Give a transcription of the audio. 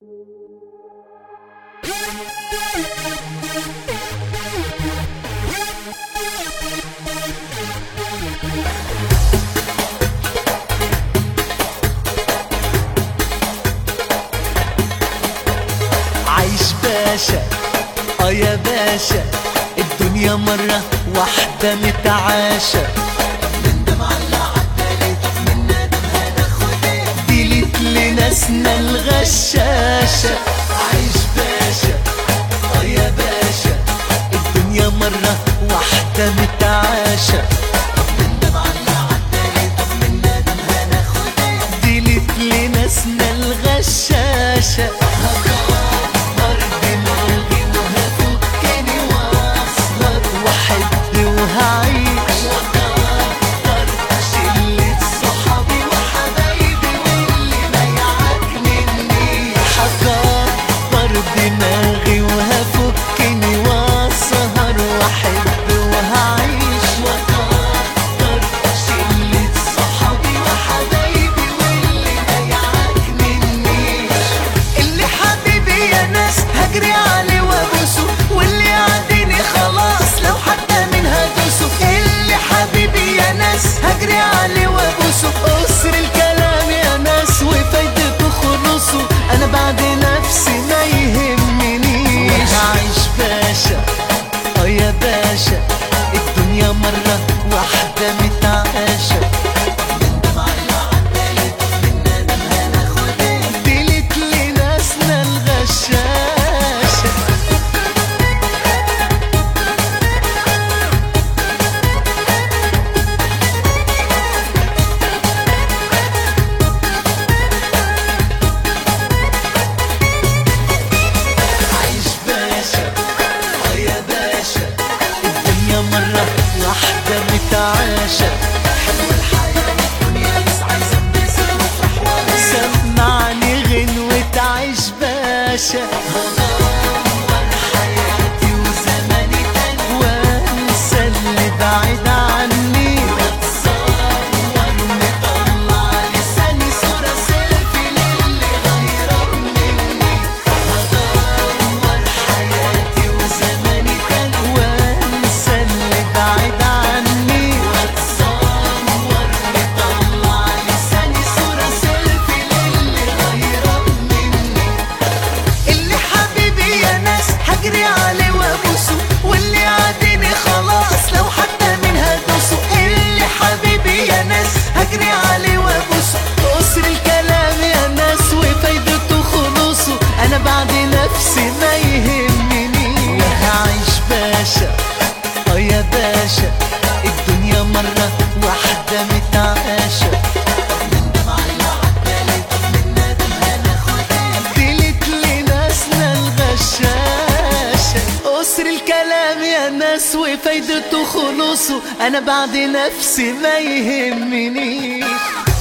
عايش باشا اه يا باشا الدنيا مرة واحدة متعاشة ديلت لناسنا الغشاشة عايش باشا اه يا باشا الدنيا مرة واحدة متعاشة ديلت لناسنا الغشاشة هكبر دماغي وهفكني واسهر واحب وهعيش واكتر شلة صحابي وحبايبي واللي ما يعكنني هكبر دماغي وهفكني واسهر واحب وهعيش واكتر شلة صحابي وحبايبي واللي ما يعكننيش اللي حبيبي يا ناس هجري عليه وابوسه واللي عاديني خلاص لو حتى من هدوسه اللي حبيبي يا ناس هجري عليه وابوسه قصر الكلام يا ناس وفايدته خلصه انا بعد نفسي ما يهمنيش عايش باشا اه يا باشا الدنيا مرة واحدة متعاشة ديلت لناسنا الغشاشة عايش باشا اه يا باشا الدنيا مرة واحدة متعاشة حلو الحياة الدنيا بس عايزة انبسط وافرح وانام سمعني غنوة عيش باشا هدور حياتي وزماني تاني وانسى اللي بعيد عني واتصور مطلع لساني صورة سيلفي للي غيران مني هدور حياتي وزماني تاني وانسى اللي بعيد عني واتصور مطلع لساني صورة سيلفي للي غيران مني اللي حبيبي يا ناس هجري عليه وابوسه واللي عاديني خلاص لو حتى من هدوسه اللي حبيبي يا ناس هجري عليه وابوسه قصر الكلام يا ناس وفايدته خلوصه انا بعد نفسي ما يهمني هعيش باشا اه يا باشا الدنيا مرة واحدة متعاشة ديلت لناسنا الغشاشة قصر الكلام يا ناس وفايدته خلوصه انا بعد نفسي ما يهمنيش